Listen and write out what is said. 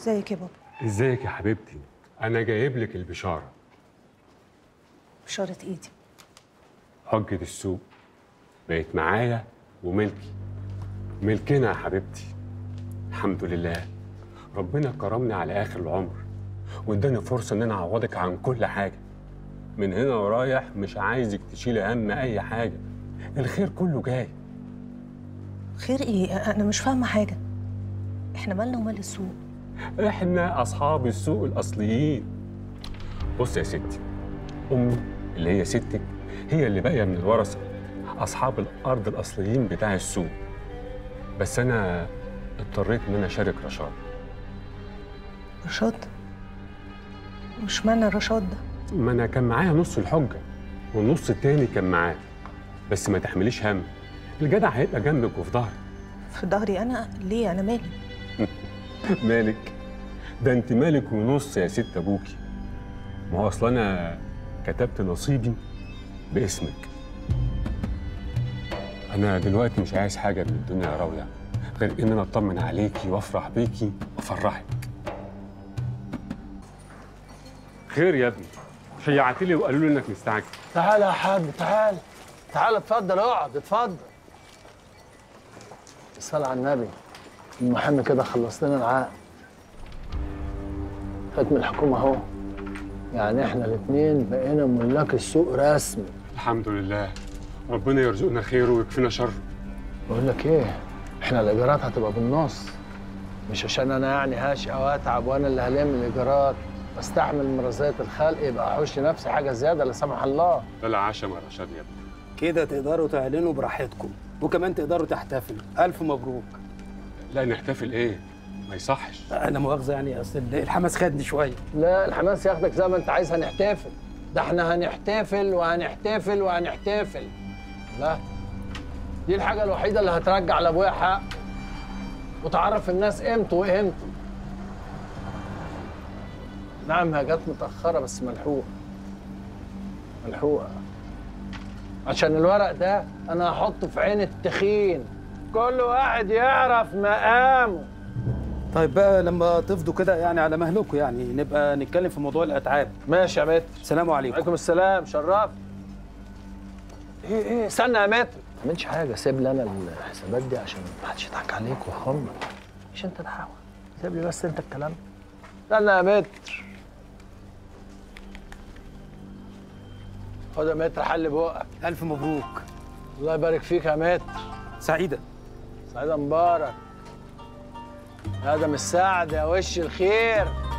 ازيك يا بابا ازيك يا حبيبتي انا جايب لك البشاره بشارة ايدي حجة السوق بقت معايا وملكي ملكنا يا حبيبتي الحمد لله ربنا كرمني على اخر العمر واداني فرصه ان انا اعوضك عن كل حاجه من هنا ورايح مش عايزك تشيلي هم اي حاجه الخير كله جاي خير ايه انا مش فاهمه حاجه احنا مالنا ومال السوق احنا اصحاب السوق الاصليين بص يا ستي امي اللي هي ستك هي اللي باقيه من الورثه اصحاب الارض الاصليين بتاع السوق بس انا اضطريت ان انا اشارك رشاد رشاد مش معنى رشاد ده ما انا كان معايا نص الحجه والنص التاني كان معاه بس ما تحمليش هم الجدع هيبقى جنبك وفي ظهرك في ظهري انا ليه انا مالي مالك ده انت مالك ونص يا ست ابوكي ما هو اصل انا كتبت نصيبي باسمك انا دلوقتي مش عايز حاجه من الدنيا يا راويه غير ان انا اطمن عليكي وافرح بيكي وافرحك خير يا ابني شيعتلي وقالوا لي انك مستعجل تعال يا حاج تعال تعال اتفضل اقعد اتفضل الصلاة على النبي المحامي كده خلص لنا العقد ختم الحكومة اهو يعني احنا الاتنين بقينا ملاك السوق رسمي الحمد لله ربنا يرزقنا خيره ويكفينا شره بقول لك ايه احنا الايجارات هتبقى بالنص مش عشان انا يعني هاشقى واتعب وانا اللي هلم الايجارات واستحمل مرازات الخلق يبقى احوش لنفسي حاجه زياده لا سمح الله ده العشم يا رشاد يا ابني كده تقدروا تعلنوا براحتكم وكمان تقدروا تحتفلوا ألف مبروك لا نحتفل ايه ما يصحش أنا مؤاخذة يعني أصل الحماس خدني شوية لا الحماس ياخدك زي ما انت عايز هنحتفل ده احنا هنحتفل وهنحتفل وهنحتفل لا دي الحاجة الوحيدة اللي هترجع لأبويا حق وتعرف الناس قيمته وقيمته نعم هي جت متأخرة بس ملحوقة ملحوقة عشان الورق ده أنا هحطه في عين التخين كل واحد يعرف مقامه طيب بقى لما تفضوا كده يعني على مهلكم يعني نبقى نتكلم في موضوع الأتعاب ماشي يا متر السلام عليكم عليكم السلام شرف ايه ايه استنى يا متر ما تعملش حاجه سيب لي انا الحسابات دي عشان ما حدش يضحك عليك ويخمك مش انت تحاول سيب لي بس انت الكلام ده. استنى يا متر خد يا متر حل بقك ألف مبروك الله يبارك فيك يا متر سعيدة سعيد مبارك ادم السعد يا وش الخير